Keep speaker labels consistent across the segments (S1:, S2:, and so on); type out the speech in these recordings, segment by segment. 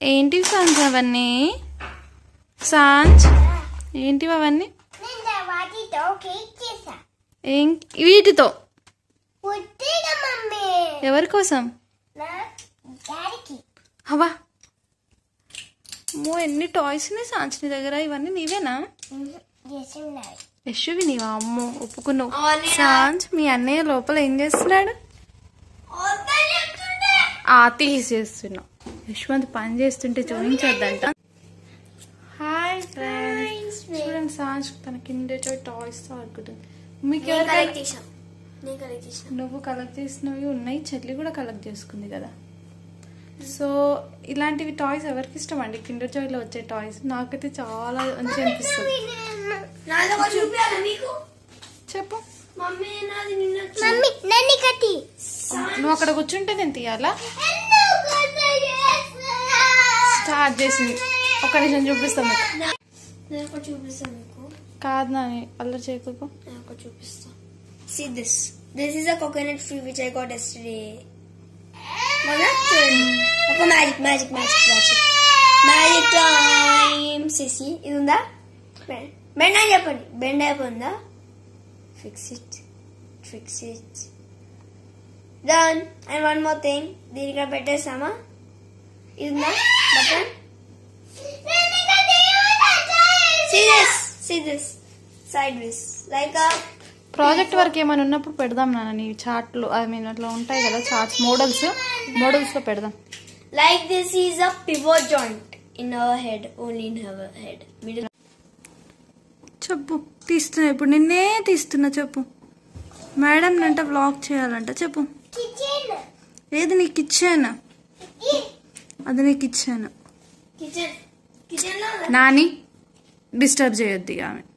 S1: ఏంటివి సాంజ్ అవన్నీ సాంజ్ ఏంటివి అవన్నీ
S2: నేను వాటితో కేక్ చేసా
S1: ఏం వీటితో
S2: ఉట్టిగా మమ్మీ
S1: ఎవరి కోసం
S2: నా డాడీకి
S1: అవా అమ్మో ఎన్ని టాయ్స్ ఉన్నాయి సాంజ్ నీ దగ్గర ఇవన్నీ నీవేనా
S2: చేసి ఉన్నాయి
S1: యశ్వి నీవా అమ్మో ఒప్పుకున్నావు సాంజ్ మీ అన్నయ్య లోపల ఏం చేస్తున్నాడు ఆ తీసేస్తున్నా యశ్వంత్ పని చేస్తుంటే చూపించొద్దంట హాయ్ ఫ్రెండ్స్ చూడండి సాంజ్ తన కింద టాయ్స్ తో ఆడుకుంటుంది మీకు ఎవరు
S2: కలెక్ట్ చేసాం నేను కలెక్ట్ చేసాను
S1: నువ్వు కలెక్ట్ చేసినవి ఉన్నాయి చెల్లి కూడా కలెక్ట్ చేసుకుంది కదా సో ఇలాంటివి టాయ్స్ ఎవరికి ఇష్టం అండి కిండర్ జాయ్లో వచ్చే టాయ్స్ నాకైతే చాలా మంచి అనిపిస్తుంది
S3: నాది ఒక చూపించాలి మీకు
S1: చెప్పు
S3: మమ్మీ నాది నిన్న
S2: మమ్మీ నన్ను కట్టి
S1: నువ్వు అక్కడ కూర్చుంటే నేను తీయాలా స్టార్ట్ చేసింది ఒక నిమిషం చూపిస్తాను మీకు
S3: నేను ఒకటి చూపిస్తాను మీకు
S1: కాదు నాని అల్లరి చేయకు
S3: నేను ఒకటి చూపిస్తా see this this is a coconut free which I got yesterday మళ్ళా చూడండి ఒక magic magic magic magic magic time సిసి ఇది ఉందా బెండ్ అని చెప్పండి బెండ్ అయిపోయిందా fix it fix it done and one more thing దీని ఇక్కడ పెట్టేస్తామా ఇది ఉందా button See this, see this, sideways, like a
S1: project work ఏమైనా ఉన్నప్పుడు పెడదాం నాన్న నీ చార్ట్లు ఐ మీన్ అట్లా ఉంటాయి కదా చార్ట్స్ మోడల్స్ మోడల్స్ లో పెడదాం
S3: like this is a pivot joint in our head, only in our head. Middle.
S1: చెప్పు తీస్తున్నా ఇప్పుడు నిన్నే తీస్తున్నా చెప్పు మేడం నంట వ్లాగ్ చేయాలంట చెప్పు
S2: కిచెన్
S1: ఏది నీకు ఇచ్చాను అది నీకు ఇచ్చాను
S3: Kitchen, kitchen లో
S1: నాని డిస్టర్బ్ చేయొద్దు ఇక ఆమె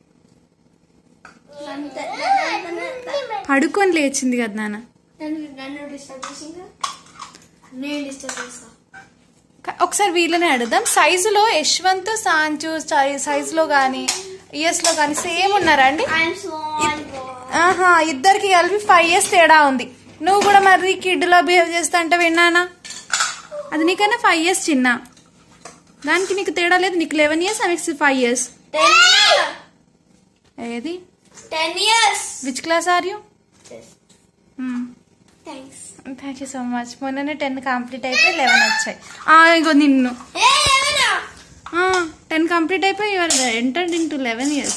S3: అంత-
S1: పడుకొని లేచింది కదా నాన్న
S3: నన్ను నన్ను డిస్టర్బ్ చేసిందా నేను డిస్టర్బ్ చేస్తా
S1: క- ఒకసారి వీళ్ళని అడుగుదాం సైజులో యశ్వంత్ సాంచు సై- సైజులో కానీ ఇయర్స్ లో కానీ సేమ్ ఉన్నారా అండి
S3: ఐఎమ్ స్మాల్
S1: ఆహా ఇద్దరికి కలిపి ఫైవ్ ఇయర్స్ తేడా ఉంది నువ్వు కూడా మరి కిడ్ లో బిహేవ్ చేస్తా అంటే విన్నానా అది నీకన్నా ఫైవ్ ఇయర్స్ చిన్న దానికి నీకు తేడా లేదు నీకు లెవెన్ ఇయర్స్ ఆమెకి ఫైవ్ ఇయర్స్
S3: టెన్
S1: ఏది
S3: ten years
S1: which class are you
S3: thanks
S1: thank you so much మొన్ననే టెన్ కంప్లీట్ అయిపోయి లెవెన్ వచ్చాయి ఆ, ఇగో నిన్ను
S3: ఏ ఏమైనా
S1: టెన్ కంప్లీట్ అయిపోయి entered into eleven years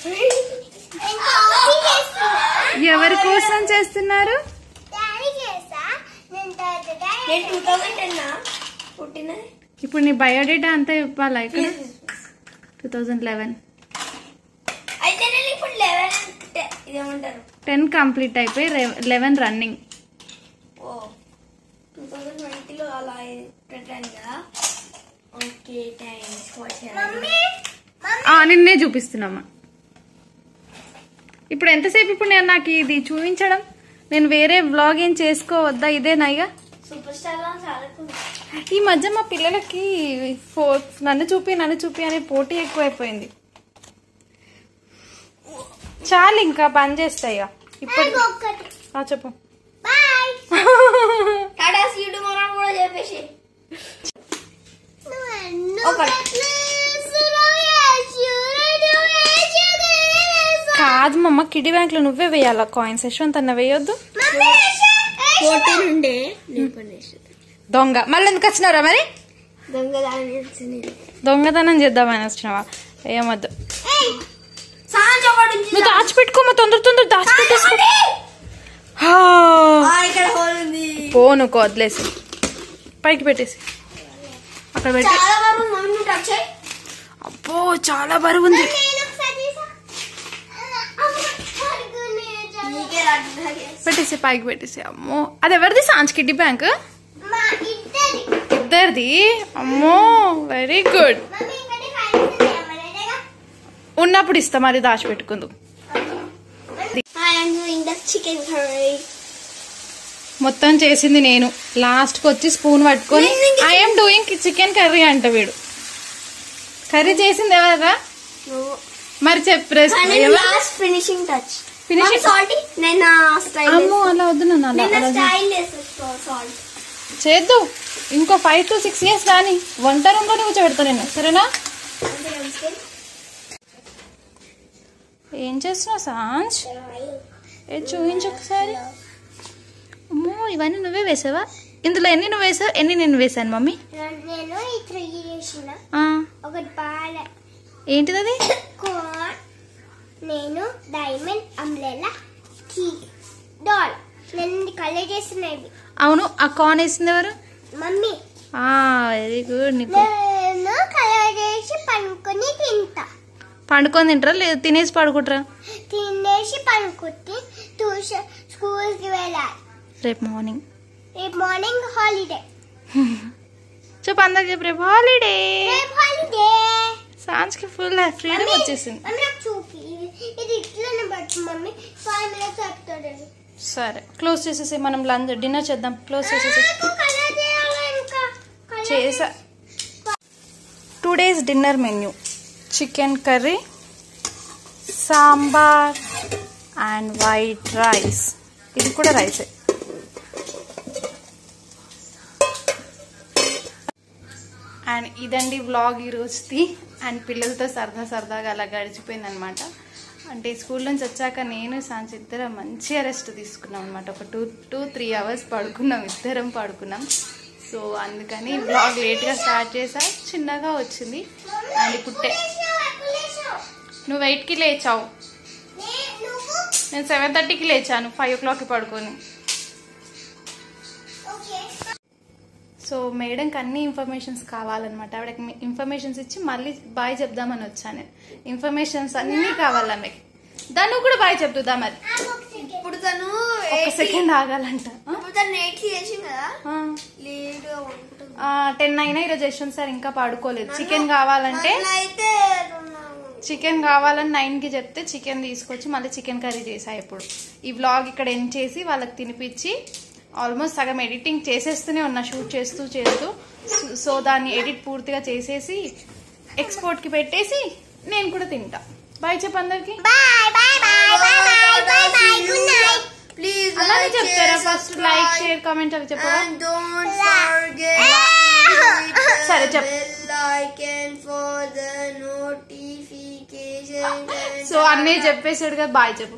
S2: coffee చేస్తున్నా
S1: ఎవరి కోసం చేస్తున్నారు
S2: డాడీ చేసా నేను తర్వాత డాడీ
S3: నేను టూ థౌసండ్ టెన్ పుట్టినది
S1: ఇప్పుడు నీ బయోడేటా అంతా ఇవ్వాలా ఇక్కడ టూ థౌజండ్ లెవెన్
S3: అయితే నేను ఇప్పుడు లెవెన్ ఇదేమంటారు
S1: టెన్ కంప్లీట్ అయిపోయి లెవెన్ రన్నింగ్
S3: ఓ టూ థౌజండ్ ట్వంటీలో అలా పెట్టాను కదా ఓకే థ్యాంక్స్ ఫర్
S2: మమ్మీ
S1: నిన్నే చూపిస్తున్నామా ఇప్పుడు ఎంతసేపు ఇప్పుడు నేను నాకు ఇది చూపించడం నేను వేరే వ్లాగ్ ఏం చేసుకోవద్దా ఇదేనా ఇక
S3: సూపర్ స్టార్ లా చాలా
S1: ఈ మధ్య మా పిల్లలకి ఫో నన్ను చూపి నన్ను చూపి అనే పోటీ ఎక్కువైపోయింది చాలు ఇంకా పని చేస్తాయి ఇక ఇప్పుడు
S2: ఒక్కటి
S1: ఆ, చెప్పు
S2: బాయ్
S3: టాటా సీడు మనం కూడా చెప్పేసి ఒకటి.
S1: కాదు మమ్మ కిడి బ్యాంక్ లో నువ్వే వేయాలా కాయిన్స్ యశ్వంత్ అన్న వేయొద్దు
S3: ఫోర్టీన్ ఉండే నేను పనిచేసి
S1: దొంగ మళ్ళీ ఎందుకు వచ్చినారా మరి
S3: దొంగదాని వచ్చింది
S1: దొంగతనం చేద్దామని వచ్చినావా ఏమొద్దు
S3: సాంజ్ ఒకటి ఉంది.
S1: నువ్వు దాచిపెట్టుకోమా తొందర తొందర దాచిపెట్టేసుకో హా.
S3: ఆ, ఇక్కడ హోల్ ఉంది
S1: పో నువ్వు వదిలేసి పైకి పెట్టేసి అక్కడ పెట్టి
S3: చాలా బాగుంది మమ్మీ నువ్వు టచ్ చేయి
S1: అబ్బో చాలా బరువు ఉంది
S3: నీకే రాదు
S1: పెట్టేసి పైకి పెట్టేసి అమ్మో అది ఎవరిది సాంజ్ కిడ్డీ బ్యాంక్ ఇద్దరిది అమ్మో వెరీ గుడ్ ఉన్నప్పుడు ఇస్తాం అది దాచిపెట్టుకుందు
S3: I am doing the chicken curry.
S1: మొత్తం చేసింది నేను లాస్ట్ కి వచ్చి స్పూన్ పట్టుకొని ఐఎమ్ డూయింగ్ చికెన్ కర్రీ అంట వీడు కర్రీ చేసింది ఎవరా
S3: No.
S1: మరి చెప్పు recipe
S3: And then last finishing touch.
S1: Finishing-
S3: Mom, salty. నేను స్టైల్
S1: అమ్మో అలా వద్దు నన్ను అలా
S3: నేను
S1: అలా
S3: స్టైల్ వేసేస్తా సాల్ట్
S1: చేద్దు ఇంకో ఫైవ్ టు సిక్స్ ఇయర్స్ రాని వంట రూమ్లోనే కూర్చోబెడతా నేను సరేనా ఏం చేస్తున్నావు సాంజ్ ఏ చూపించు ఒకసారి అమ్మో ఇవన్నీ నువ్వే వేసావా ఇందులో ఎన్ని నువ్వు వేసావు ఎన్ని నేను వేసాను మమ్మీ
S2: నేను ఈ త్రీ చేసిన
S1: ఆ,
S2: ఒకటి బాల
S1: ఏంటిది అది
S2: కోన్ నేను డైమండ్ అంబ్రెల్లా కీ డాల్ నేను కలర్ చేసినవి
S1: అవును ఆ కార్న్ వేసింది ఎవరు
S2: మమ్మీ
S1: వెరీ గుడ్ నీకు
S2: నేను కలర్ చేసి పనుకొని తింటా
S1: పండుకొని తింటారా లేదు తినేసి పడుకుంటారా
S2: తినేసి పనుకుంటే ట్యూషన్ స్కూల్కి వెళ్ళాలి
S1: రేపు మార్నింగ్
S2: రేపు మార్నింగ్ హాలిడే
S1: చెప్పు అందరికి చెప్పు రేపు హాలిడే
S2: రేపు హాలిడే
S1: సాంజ్కి ఫుల్ ఫ్రీడమ్ వచ్చేసింది
S2: మమ్మీ నాకు చూపి ఇది ఇది ఇట్లనే పట్టు మమ్మీ ఫైవ్ మినిట్స్ చెప్తాడు
S1: సరే క్లోజ్ చేసేసి మనం లంచ్ డిన్నర్ చేద్దాం క్లోజ్ చేసేసి
S2: కలర్ చేయాలి ఇంకా colour
S1: చేసా two days dinner menu chicken curry sambar and white rice ఇది కూడా రైసే అండ్ ఇదండి వ్లాగ్ ఈరోజుది అండ్ పిల్లలతో సరదా సరదాగా అలా గడిచిపోయింది అనమాట అంటే స్కూల్ నుంచి వచ్చాక నేను సాంచి ఇద్దరం మంచిగా రెస్ట్ తీసుకున్నాం అనమాట ఒక టూ టూ త్రీ అవర్స్ పడుకున్నాం ఇద్దరం పడుకున్నాం సో అందుకని వ్లాగ్ లేట్గా స్టార్ట్ చేసా చిన్నగా వచ్చింది అండ్ ఇప్పుడు టె- నువ్వు ఎయిట్కి లేచావు
S2: నువ్వు
S1: నేను సెవెన్ థర్టీకి లేచాను ఫైవ్ ఓ క్లాక్కి పడుకొని
S2: ఓకే
S1: సో మేడంకి అన్ని ఇన్ఫర్మేషన్స్ కావాలన్నమాట ఆవిడకి ఇన్ఫర్మేషన్స్ ఇచ్చి మళ్ళీ బాయ్ చెప్దామని వచ్చాను నేను ఇన్ఫర్మేషన్స్ అన్నీ కావాలి ఆమెకి దాన్ని కూడా బాయ్ చెప్తుందా మరి
S3: ఇప్పుడు తను
S1: ఒక సెకండ్ ఆగాలంట
S3: ఇప్పుడు తను ఎయిట్ చేసింది కదా లేట్ గా ఉంటుంది
S1: టెన్ అయినా ఈరోజు యశ్వంత్ సార్ ఇంకా పడుకోలేదు చికెన్ కావాలంటే
S3: అయితే
S1: చికెన్ కావాలని నైన్ కి చెప్తే చికెన్ తీసుకొచ్చి మళ్ళీ చికెన్ కర్రీ చేసా ఇప్పుడు ఈ వ్లాగ్ ఇక్కడ ఎండ్ చేసి వాళ్ళకి తినిపించి ఆల్మోస్ట్ సగం ఎడిటింగ్ చేసేస్తూనే ఉన్నా షూట్ చేస్తూ చేస్తూ సో- సో దాన్ని ఎడిట్ పూర్తిగా చేసేసి ఎక్స్పోర్ట్ కి పెట్టేసి నేను కూడా తింటా బాయ్ చెప్పు అందరికి
S2: bye bye bye bye bye bye bye good night
S3: please
S1: అలానే చెప్తారా ఫస్ట్ లైక్ షేర్ కామెంట్ అవి చెప్పరా
S3: and don't forget
S1: సరే చెప్పు
S3: bell icon for the notification
S1: so అన్నీ చెప్పేసాడు కదా బాయ్ చెప్పు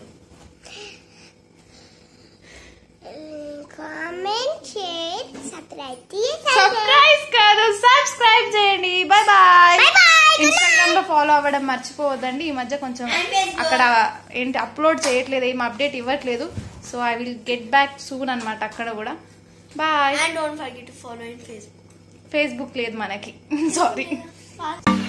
S2: కామెంట్ షేర్ సబ్స్క్రైబ్
S1: సబ్స్క్రైబ్ కాదు సబ్స్క్రైబ్ చేయండి bye bye
S2: Bye bye.
S1: Instagram లో ఫాలో అవ్వడం మర్చిపోవద్దండి ఈ మధ్య కొంచెం
S3: And Facebook.
S1: అక్కడ ఏంటి అప్లోడ్ చేయట్లేదు ఏం అప్డేట్ ఇవ్వట్లేదు so I will get back soon అనమాట అక్కడ కూడా bye
S3: and don't forget to follow in Facebook
S1: Facebook లేదు మనకి సారీ